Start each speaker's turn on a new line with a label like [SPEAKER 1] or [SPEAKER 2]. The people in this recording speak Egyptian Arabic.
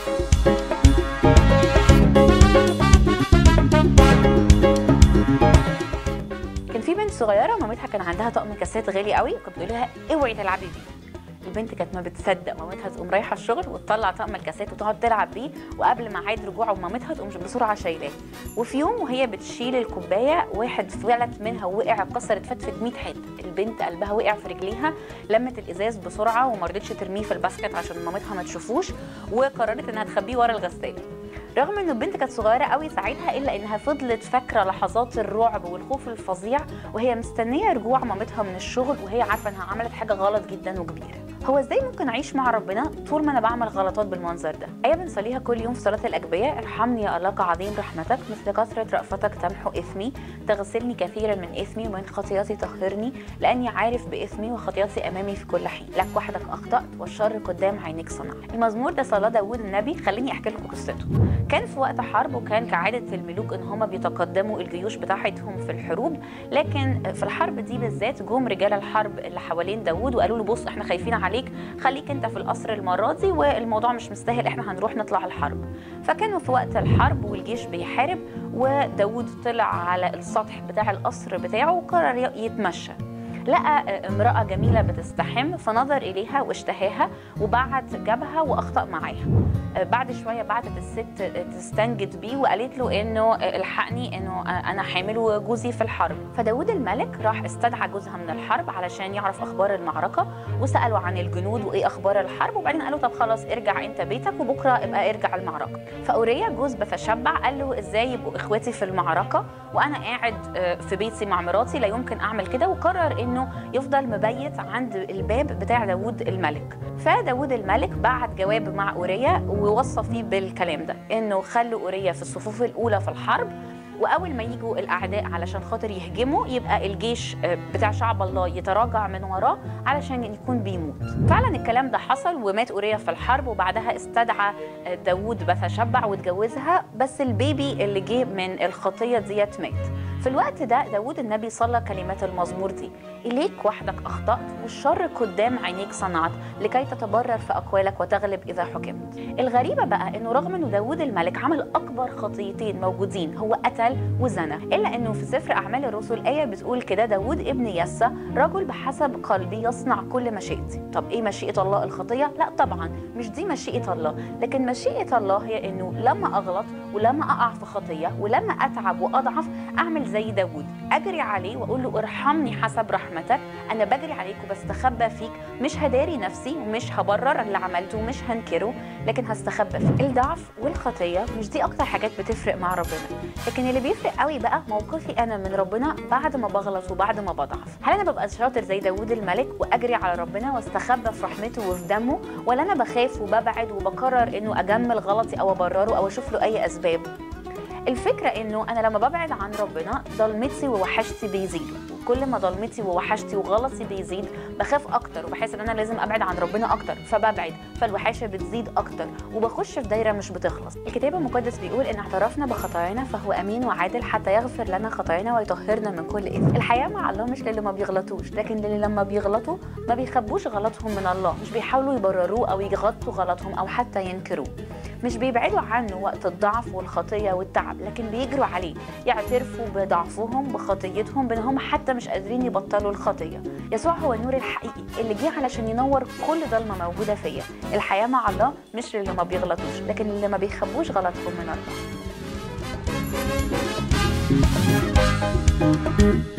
[SPEAKER 1] كان في بنت صغيره مامتها كان عندها طقم كاسات غالي قوي وكانت بتقول لها اوعي تلعبي بيه البنت كانت ما بتصدق مامتها تقوم رايحه الشغل وتطلع طقم الكاسات وتقعد تلعب بيه وقبل ميعاد رجوع مامتها تقوم بسرعه شايلاه وفي يوم وهي بتشيل الكوبايه واحد فلت منها ووقع اتكسر اتفتفت 100 حته البنت قلبها وقع في رجليها لمت الازاز بسرعه وما رضتش ترميه في الباسكت عشان مامتها ما تشوفوش وقررت انها تخبيه ورا الغساله رغم ان البنت كانت صغيره قوي ساعتها الا انها فضلت فاكره لحظات الرعب والخوف الفظيع وهي مستنيه رجوع مامتها من الشغل وهي عارفه انها عملت حاجه غلط جدا وكبيره هو ازاي ممكن اعيش مع ربنا طول ما انا بعمل غلطات بالمنظر ده ايه بنصليها كل يوم في صلاه الاجبيه ارحمني يا الله كعظيم رحمتك مثل كثره رأفتك تمحو اثمي تغسلني كثيرا من اثمي ومن خطيئتي طهرني لاني عارف باثمي وخطيئتي امامي في كل حين لك وحدك اخطات والشر قدام عينيك صنع المزمور ده صلاه داوود النبي خليني احكي لكم قصته كان في وقت حرب وكان كعاده الملوك ان هم بيتقدموا الجيوش بتاعتهم في الحروب لكن في الحرب دي بالذات جم رجال الحرب اللي حوالين داوود وقالوا له بص احنا خايفين عليك خليك انت في القصر المره دي والموضوع مش مستاهل احنا هنروح نطلع الحرب فكانوا في وقت الحرب والجيش بيحارب وداوود طلع على السطح بتاع القصر بتاعه وقرر يتمشى لقى امرأة جميلة بتستحم فنظر إليها واشتهاها وبعت جابها وأخطأ معاها بعد شوية بعتت الست تستنجد بيه وقالت له إنه الحقني إنه أنا حامل وجوزي في الحرب فداود الملك راح استدعى جوزها من الحرب علشان يعرف أخبار المعركة وسأله عن الجنود وإيه أخبار الحرب وبعدين قالوا طب خلاص ارجع أنت بيتك وبكرة ابقى ارجع المعركة فأوريا جوز بتشبع قال له إزاي يبقوا إخواتي في المعركة وأنا قاعد في بيتي مع مراتي لا يمكن أعمل كده وقرر إنه انه يفضل مبيت عند الباب بتاع داوود الملك فداوود الملك بعت جواب مع اوريا ووصى فيه بالكلام ده انه خلوا اوريا في الصفوف الاولى في الحرب واول ما يجوا الاعداء علشان خاطر يهجموا يبقى الجيش بتاع شعب الله يتراجع من وراه علشان يكون بيموت فعلا الكلام ده حصل ومات اوريا في الحرب وبعدها استدعى داوود بتشبع واتجوزها بس البيبي اللي جه من الخطيه ديت مات في الوقت ده داود النبي صلى كلمات المزمور دي إليك وحدك أخطأت والشر قدام عينيك صنعت لكي تتبرر في أقوالك وتغلب إذا حكمت الغريبة بقى أنه رغم أنه داود الملك عمل أكبر خطيتين موجودين هو قتل وزنى إلا أنه في سفر أعمال الرسل آية بتقول كده داود ابن يسى رجل بحسب قلبي يصنع كل مشيئتي طب إيه مشيئة الله الخطية؟ لا طبعا مش دي مشيئة الله لكن مشيئة الله هي أنه لما أغلط ولما أقع في خطية ولما أتعب وأضعف أعمل زي داود أجري عليه وأقول له ارحمني حسب رحمتك أنا بجري عليك وبستخبى فيك مش هداري نفسي ومش هبرر اللي عملته ومش هنكره لكن هستخبى فيك الضعف والخطية مش دي أكتر حاجات بتفرق مع ربنا لكن اللي بيفرق قوي بقى موقفي أنا من ربنا بعد ما بغلط وبعد ما بضعف هل أنا ببقى شاطر زي داود الملك وأجري على ربنا واستخبى في رحمته وفي دمه ولا أنا بخاف وببعد وبقرر إنه أجمل غلطي أو أبرره أو أشوف له أي أسباب الفكرة انه انا لما ببعد عن ربنا ضلمتي ووحشتي بيزيدوا وكل ما ضلمتي ووحشتي وغلطي بيزيد بخاف اكتر وبحس ان انا لازم ابعد عن ربنا اكتر فببعد فالوحاشه بتزيد اكتر وبخش في دايره مش بتخلص الكتاب المقدس بيقول ان اعترفنا بخطايانا فهو امين وعادل حتى يغفر لنا خطايانا ويطهرنا من كل اثم الحياه مع الله مش للي ما بيغلطوش لكن للي لما بيغلطوا ما بيخبوش غلطهم من الله مش بيحاولوا يبرروه او يغطوا غلطهم او حتى ينكروه مش بيبعدوا عنه وقت الضعف والخطيه والتعب لكن بيجروا عليه يعترفوا بضعفهم بخطيتهم بانهم حتى مش قادرين يبطلوا الخطيه يسوع هو النور الحقيقي اللي جه علشان ينور كل ضلمه موجوده فيا الحياه مع الله مش للي ما بيغلطوش لكن اللي ما بيخبوش غلطهم من الله